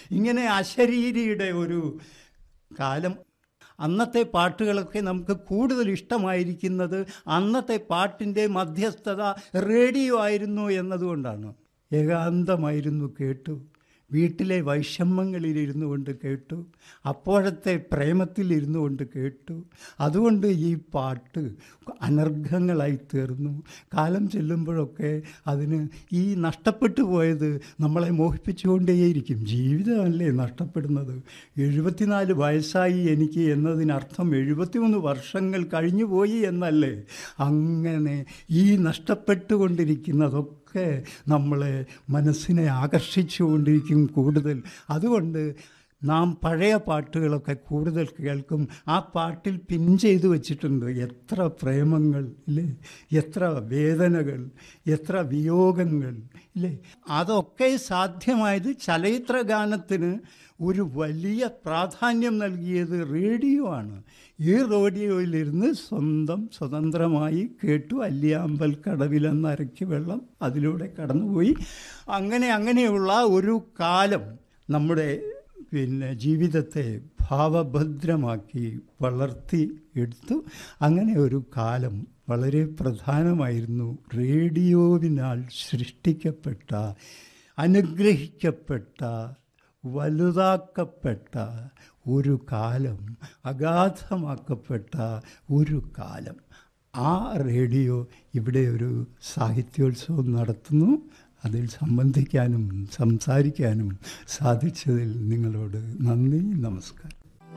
ഇങ്ങനെ അശരീരിയുടെ ഒരു കാലം അന്നത്തെ പാട്ടുകളൊക്കെ നമുക്ക് കൂടുതൽ ഇഷ്ടമായിരിക്കുന്നത് അന്നത്തെ പാട്ടിൻ്റെ മധ്യസ്ഥത റേഡിയോ ആയിരുന്നു എന്നതുകൊണ്ടാണ് ഏകാന്തമായിരുന്നു കേട്ടു വീട്ടിലെ വൈഷമ്യങ്ങളിലിരുന്നു കൊണ്ട് കേട്ടു അപ്പോഴത്തെ പ്രേമത്തിലിരുന്നു കൊണ്ട് കേട്ടു അതുകൊണ്ട് ഈ പാട്ട് അനർഘങ്ങളായി തീർന്നു കാലം ചെല്ലുമ്പോഴൊക്കെ അതിന് ഈ നഷ്ടപ്പെട്ടു പോയത് നമ്മളെ മോഹിപ്പിച്ചുകൊണ്ടേയിരിക്കും ജീവിതമല്ലേ നഷ്ടപ്പെടുന്നത് എഴുപത്തിനാല് വയസ്സായി എനിക്ക് എന്നതിനർത്ഥം എഴുപത്തിമൂന്ന് വർഷങ്ങൾ കഴിഞ്ഞു പോയി എന്നല്ലേ അങ്ങനെ ഈ നഷ്ടപ്പെട്ടുകൊണ്ടിരിക്കുന്നതൊക്കെ ഒക്കെ നമ്മളെ മനസ്സിനെ ആകർഷിച്ചുകൊണ്ടിരിക്കും കൂടുതൽ അതുകൊണ്ട് നാം പഴയ പാട്ടുകളൊക്കെ കൂടുതൽ കേൾക്കും ആ പാട്ടിൽ പിൻ ചെയ്തു വച്ചിട്ടുണ്ട് എത്ര പ്രേമങ്ങൾ ഇല്ലേ എത്ര വേദനകൾ എത്ര വിയോഗങ്ങൾ ഇല്ലേ അതൊക്കെ സാധ്യമായത് ചലച്ചിത്ര ഗാനത്തിന് ഒരു വലിയ പ്രാധാന്യം നൽകിയത് റേഡിയോ ആണ് ഈ റേഡിയോയിലിരുന്ന് സ്വന്തം സ്വതന്ത്രമായി കേട്ടു അല്ലിയാമ്പൽ കടവിലെന്ന അരയ്ക്ക് വെള്ളം അതിലൂടെ കടന്നുപോയി അങ്ങനെ അങ്ങനെയുള്ള ഒരു കാലം നമ്മുടെ പിന്നെ ജീവിതത്തെ ഭാവഭദ്രമാക്കി വളർത്തി എടുത്തു അങ്ങനെ ഒരു കാലം വളരെ പ്രധാനമായിരുന്നു റേഡിയോവിനാൽ സൃഷ്ടിക്കപ്പെട്ട അനുഗ്രഹിക്കപ്പെട്ട വലുതാക്കപ്പെട്ട ഒരു കാലം അഗാധമാക്കപ്പെട്ട ഒരു കാലം ആ റേഡിയോ ഇവിടെ ഒരു സാഹിത്യോത്സവം നടത്തുന്നു അതിൽ സംബന്ധിക്കാനും സംസാരിക്കാനും സാധിച്ചതിൽ നിങ്ങളോട് നന്ദി നമസ്കാരം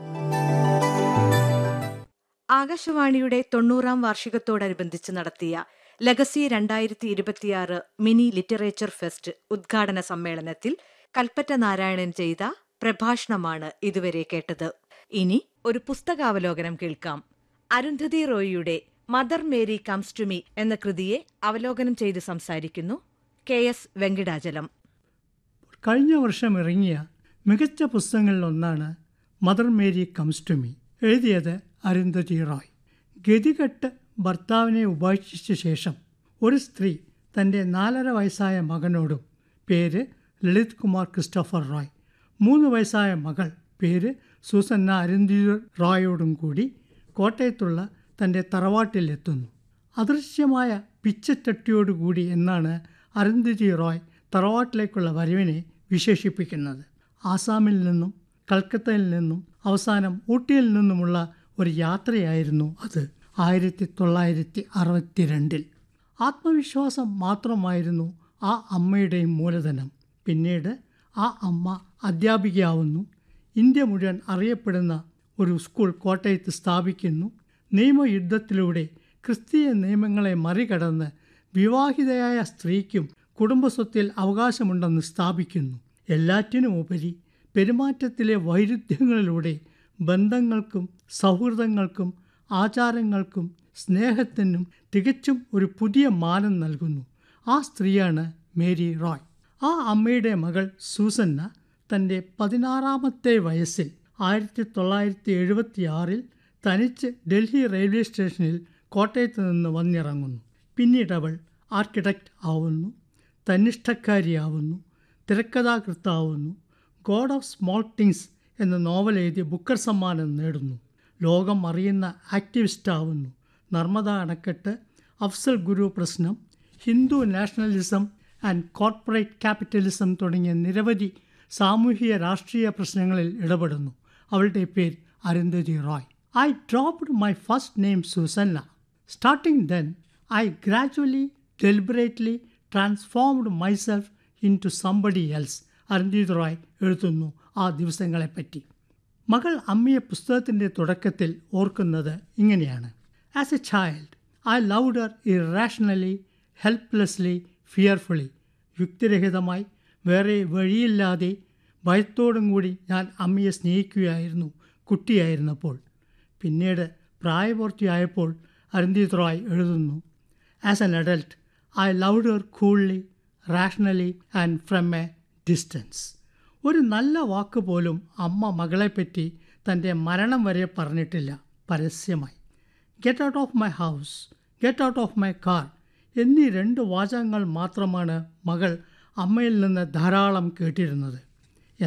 ആകാശവാണിയുടെ തൊണ്ണൂറാം വാർഷികത്തോടനുബന്ധിച്ച് നടത്തിയ ലഗസി രണ്ടായിരത്തി ഇരുപത്തിയാറ് മിനി ലിറ്ററേച്ചർ ഫെസ്റ്റ് ഉദ്ഘാടന സമ്മേളനത്തിൽ കൽപ്പറ്റ നാരായണൻ ചെയ്ത പ്രഭാഷണമാണ് ഇതുവരെ കേട്ടത് ഇനി ഒരു പുസ്തകാവലോകനം കേൾക്കാം അരുന്ധതി റോയിയുടെ Mother Mary comes to me എന്ന കൃതിയെ അവലോകനം ചെയ്ത് സംസാരിക്കുന്നു കെ എസ് വെങ്കിടാചലം കഴിഞ്ഞ വർഷം ഇറങ്ങിയ മികച്ച പുസ്തകങ്ങളിലൊന്നാണ് Mother Mary comes to me എഴുതിയത് അരുന്ധതി റോയ് ഗതികെട്ട് ഭർത്താവിനെ ഉപേക്ഷിച്ച ശേഷം ഒരു സ്ത്രീ തൻ്റെ നാലര വയസ്സായ മകനോടും പേര് ലളിത് കുമാർ ക്രിസ്റ്റോഫർ റോയ് മൂന്ന് വയസ്സായ മകൾ പേര് സൂസന്ന അരുന്ധതി റോയോടും കൂടി കോട്ടയത്തുള്ള തൻ്റെ തറവാട്ടിലെത്തുന്നു അദൃശ്യമായ പിച്ചച്ചട്ടിയോടുകൂടി എന്നാണ് അരുന്ധതി റോയ് തറവാട്ടിലേക്കുള്ള വരവിനെ വിശേഷിപ്പിക്കുന്നത് ആസാമിൽ നിന്നും കൽക്കത്തയിൽ നിന്നും അവസാനം ഊട്ടിയിൽ നിന്നുമുള്ള ഒരു യാത്രയായിരുന്നു അത് ആയിരത്തി തൊള്ളായിരത്തി അറുപത്തിരണ്ടിൽ ആത്മവിശ്വാസം മാത്രമായിരുന്നു ആ അമ്മയുടെയും മൂലധനം പിന്നീട് ആ അമ്മ അധ്യാപികയാവുന്നു ഇന്ത്യ മുഴുവൻ അറിയപ്പെടുന്ന ഒരു സ്കൂൾ കോട്ടയത്ത് സ്ഥാപിക്കുന്നു നിയമയുദ്ധത്തിലൂടെ ക്രിസ്തീയ നിയമങ്ങളെ മറികടന്ന് വിവാഹിതയായ സ്ത്രീക്കും കുടുംബസ്വത്തിൽ അവകാശമുണ്ടെന്ന് സ്ഥാപിക്കുന്നു എല്ലാറ്റിനും ഉപരി പെരുമാറ്റത്തിലെ വൈരുദ്ധ്യങ്ങളിലൂടെ ബന്ധങ്ങൾക്കും സൗഹൃദങ്ങൾക്കും ആചാരങ്ങൾക്കും സ്നേഹത്തിനും തികച്ചും ഒരു പുതിയ മാനം നൽകുന്നു ആ സ്ത്രീയാണ് മേരി റോയ് ആ അമ്മയുടെ മകൾ സൂസന്ന തൻ്റെ പതിനാറാമത്തെ വയസ്സിൽ ആയിരത്തി തൊള്ളായിരത്തി എഴുപത്തി ആറിൽ തനിച്ച് ഡൽഹി റെയിൽവേ സ്റ്റേഷനിൽ കോട്ടയത്ത് നിന്ന് വന്നിറങ്ങുന്നു പിന്നീട് അവൾ ആർക്കിടെക്റ്റ് ആവുന്നു തന്നിഷ്ടക്കാരിയാവുന്നു തിരക്കഥാകൃത്താവുന്നു ഗോഡ് ഓഫ് സ്മോൾ തിങ്സ് എന്ന നോവൽ എഴുതി ബുക്കർ സമ്മാനം നേടുന്നു ലോകം അറിയുന്ന ആക്ടിവിസ്റ്റ് ആവുന്നു നർമ്മദ അണക്കെട്ട് അഫ്സൽ ഗുരു പ്രശ്നം Hindu nationalism and corporate capitalism തുടങ്ങിയ നിരവധി സാമൂഹിക രാഷ്ട്രീയ പ്രശ്നങ്ങളിൽ ഇടപെടുന്നു അവളുടെ പേര് Arundhati Roy I dropped my first name Susanna starting then I gradually deliberately transformed myself into somebody else Arundhati Roy എഴുതുന്നു ആ ദിവസങ്ങളെപ്പറ്റി മകൾ അമ്മയെ പുസ്തകത്തിൻ്റെ തുടക്കത്തിൽ ഓർക്കുന്നത് ഇങ്ങനെയാണ് as a child I loved her irrationally helplessly fearfully യുക്തിരഹിതമായി വേറെ വഴിയില്ലാതെ ഭയത്തോടും കൂടി ഞാൻ അമ്മയെ സ്നേഹിക്കുകയായിരുന്നു കുട്ടിയായിരുന്നപ്പോൾ പിന്നീട് പ്രായപൂർത്തിയായപ്പോൾ അരുന്ധിത് റോയ് എഴുതുന്നു as an adult I loved her coolly rationally and from a distance ഒരു നല്ല വാക്ക് പോലും അമ്മ മകളെപ്പറ്റി തൻ്റെ മരണം വരെ പറഞ്ഞിട്ടില്ല പരസ്യമായി get out of my house get out of my car എന്നീ രണ്ട് വാചകങ്ങൾ മാത്രമാണ് മകൾ അമ്മയിൽ നിന്ന് ധാരാളം കേട്ടിരുന്നത്